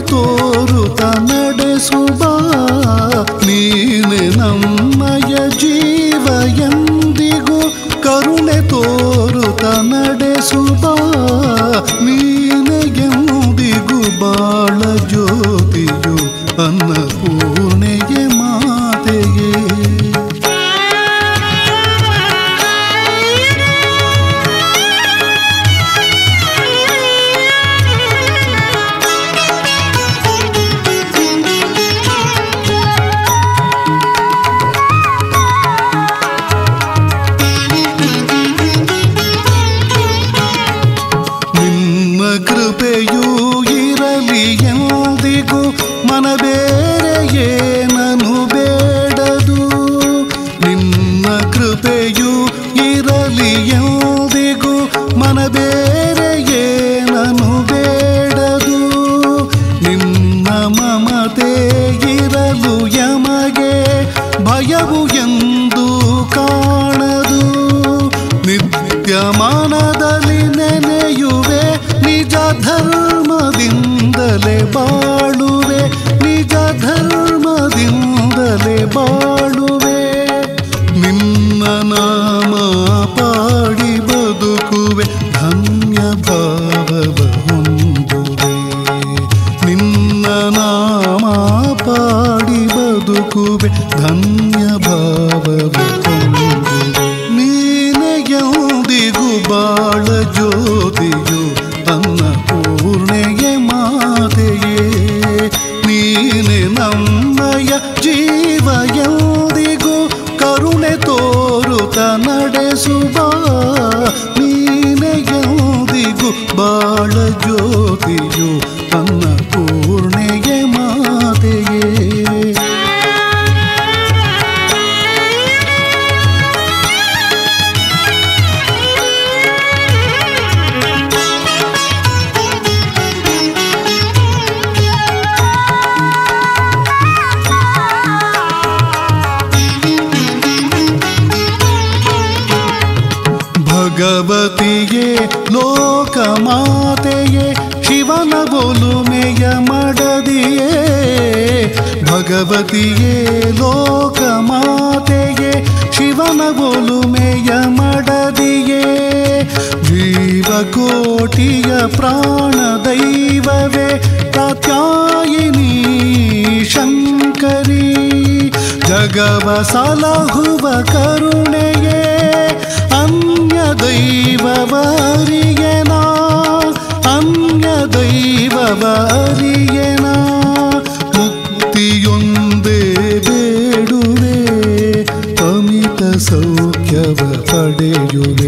ತೋರುತ ನಡೆಸುವ ನೀನೆ ನಮ್ಮಯ ಜೀವ ಎಂದಿಗೂ ಕರುಣೆ ತೋರುತ ನಡೆಸುವ ನೀನೆ ಎಂದಿಗೂ ಬಾಳ ಜ್ಯೋತಿಯು ಅನ್ನಪೂರ್ಣೆಗೆ ಮಾತೆಯೇ ನಿಮ್ಮ ಕೃಪೆಯೂ ಇರಲಿ ಎಂದಿಗೂ ಮನ ಬೇರೆ ಏನನು ಬೇಡದು ನಿಮ್ಮ ಕೃಪೆಯೂ ಇರಲಿ ಎಂದಿಗೂ ಮನ ಬೇರೆ ಏನನು ಬೇಡದು ನಿನ್ನ ಮಮತೆ ಇರಲು ಯಮಗೆ ಭಯವು ಎಂದು ಕಾಣದು ನಿತ್ಯ ಮನದಲ್ಲಿ ನೆನೆಯುವೆ ನಿಜ ಧರ್ಮದಿಂದಲೇ ಬಾಳುವೆ ನಿಜ ಧರ್ಮದಿಂದಲೇ ಬಾಳುವೆ ನಿನ್ನ ನಾಮ ಪಾಡಿ ಬದುಕುವೆ ಧನ್ಯ ಭಾವವ ಹೊಂದುವೆ ನಿನ್ನ ನಾಮ ಪಾಡಿ ಬದುಕುವೆ ಧನ್ಯ ಭಾವವ ಹೊಂದುವೆ ನೀನೆ ಎಂದಿಗೂ ಬಾಳ ಜ್ಯೋತಿಯು ಅನ್ನಪೂರ್ಣೆಗೆ ಮಾತೆಯೇ ನೀನೆ ನಮ್ಮಯ ಜೀವ ಎಂದಿಗೂ ಕರುಣೆ ತೋರುತ ನಡೆಸುವ ನೀನೆ ಎಂದಿಗೂ ಬಾಳ ಜ್ಯೋತಿಯು ಅನ್ನಪೂರ್ಣೆಗೆ ಮಾತೆಯೇ ಭಗವತಿಯೇ ಲೋಕಮಾತೆಯೇ ಶಿವನ ಒಲುಮೆಯ ಮಡದಿಯೇ ಭಗವತಿಯೇ ಲೋಕಮಾತೆಯೇ ಶಿವನ ಒಲುಮೆಯ ಮಡದಿಯೇ ಜೀವಕೋಟಿಯ ಪ್ರಾಣ ದೈವವೇ ಪ್ರತ್ಯಾಯಿನಿ ಶಂಕರಿ ಜಗವ ಸಲಹುವ ಕರುಣೆಯೇ ಅನ್ಯ ದೈವವರಿಯನ ಅನ್ಯ ದೈವವರಿಯನ ಮುಕ್ತಿಯೊಂದೇ ಬೇಡುವೆ ಅಮಿತ ಸೌಖ್ಯವ ಪಡೆಯುವೆ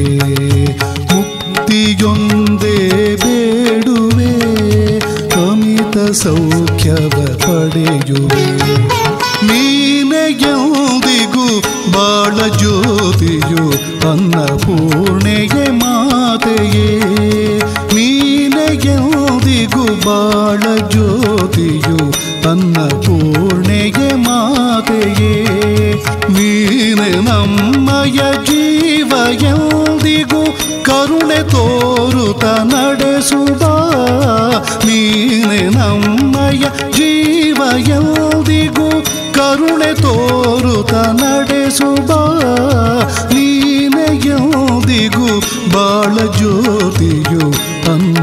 ಮುಕ್ತಿಯೊಂದೇ ಬೇಡುವೆ ಅಮಿತ ಸೌಖ್ಯವ ಪಡೆಯುವೆ ನೀನೆ ಎಂದಿಗೂ ಬಾಳ ಜ್ಯೋತಿಯು ಅನ್ನಪೂರ್ಣೆಗೆ ಮಾತೆಯೇ ನೀನೆ ಎಂದಿಗೂ ಬಾಳ ಜ್ಯೋತಿಯು ಅನ್ನಪೂರ್ಣೆಗೆ ಮಾತೆಯೇ ನೀನೆ ನಮ್ಮಯ ಜೀವ ಎಂದಿಗೂ ಕರುಣೆ ತೋರುತ ನಡೆಸುವ ನೀನೆ ನಮ್ಮಯ ಜೀವ ಎಂದಿಗೂ ಕರುಣೆ ತೋರುತ ನಡೆಸುವ ನೀನೆ ಎಂದಿಗೂ ಬಾಳ ಜ್ಯೋತಿಯು ಅನ್ನ